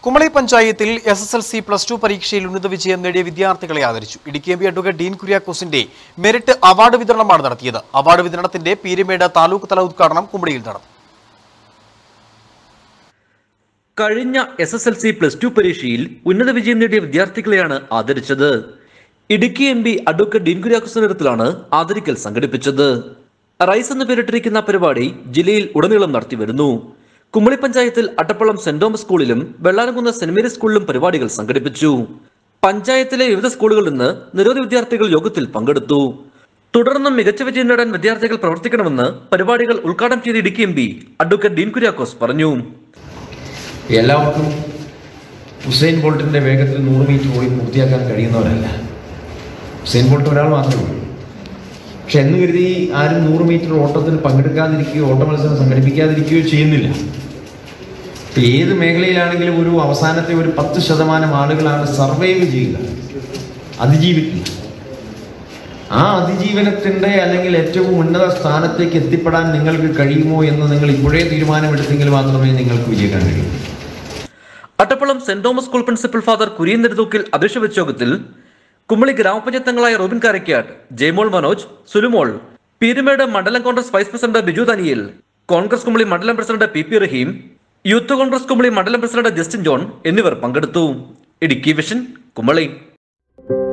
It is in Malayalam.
കുമളി പഞ്ചായത്തിൽ S S L C plus two പരീക്ഷയിൽ ഉന്നത വിജയം നേടിയ വിദ്യാർത്ഥികളെ ആദരിച്ചു Idukki M P advocate Dean കുര്യാക്കോസിന്റെ മെറിറ്റ് അവാർഡ് വിതരണമാണ് നടത്തിയത് അവാർഡ് വിതരണത്തിന്റെ പീരുമേട് താലൂക്ക് തല ഉദ്ഘാടനം കുമളിയിൽ നടന്നു കഴിഞ്ഞ S S L C plus two പരീക്ഷയിൽ ഉന്നത വിജയം നേടിയ വിദ്യാർത്ഥികളെയാണ് ആദരിച്ചത് Idukki M P advocate Dean Kuriakose നേതൃത്വത്തിലാണ് ആദരിക്കൽ സംഘടിപ്പിച്ചത് റൈസ് എന്ന് പേരിട്ടിരിക്കുന്ന പരിപാടി ജില്ലയിൽ ഉടനീളം നടത്തി വരുന്നു കുമളി പഞ്ചായത്തിൽ അട്ടപ്പള്ളം സെന്റ് തോമസ് സ്കൂളിലും വെള്ളാരംകുന്ന് സെന്റ് മേരീസ് സ്കൂളിലും പരിപാടികൾ സംഘടിപ്പിച്ചു പഞ്ചായത്തിലെ വിവിധ സ്കൂളുകളിൽ നിന്ന് നിരവധി വിദ്യാർത്ഥികൾ യോഗത്തിൽ പങ്കെടുത്തു തുടർന്നും മികച്ച വിജയം നേടാൻ വിദ്യാർത്ഥികൾ പ്രവർത്തിക്കണമെന്ന് പരിപാടികൾ ഉദ്ഘാടനം ചെയ്ത Idukki M P advocate Dean Kuriakose പറഞ്ഞു എല്ലാവർക്കും ഹുസൈൻ ബോൾട്ടിന്റെ വേഗത്തിൽ നൂറ് മീറ്റർ ഓടി പൂർത്തിയാക്കാൻ കഴിയുന്നവരല്ല ഹുസൈൻ ബോൾട്ട് ഒരാൾ മാത്രമേ ഉള്ളൂ പക്ഷെ എന്ന് കരുതി ആരും നൂറ് മീറ്റർ ഓട്ടത്തിൽ പങ്കെടുക്കാതിരിക്കുകയോ ഓട്ട മത്സരം സംഘടിപ്പിക്കാതിരിക്കുകയോ ചെയ്യുന്നില്ല ഇപ്പൊ ഏത് മേഖലയിലാണെങ്കിലും ഒരു അവസാനത്തെ ഒരു പത്ത് ശതമാനം ആളുകളാണ് സർവൈവ് ചെയ്യുക അതിജീവിക്കുക ആ അതിജീവനത്തിന്റെ അല്ലെങ്കിൽ ഏറ്റവും ഉന്നത സ്ഥാനത്തേക്ക് എത്തിപ്പെടാൻ നിങ്ങൾക്ക് കഴിയുമോ എന്ന് നിങ്ങൾ ഇപ്പോഴേ തീരുമാനമെടുത്തെങ്കിൽ മാത്രമേ നിങ്ങൾക്ക് വിജയിക്കാൻ കഴിയൂ Attappallam saint Thomas school principal father Kurian Neduthookkil അധ്യക്ഷ വെച്ച യോഗത്തിൽ കുമളി ഗ്രാമപഞ്ചായത്ത് അംഗങ്ങളായ Robin Karakkad Jaymol Manoj Sulumol Peerumedu mandalam Congress vice president Biju Daniel Congress Kumily mandalam president P P Raheem youth Congress Kumily mandalam president Justin John എന്നിവർ പങ്കെടുത്തു ഇടുക്കി വിഷൻ കുമളി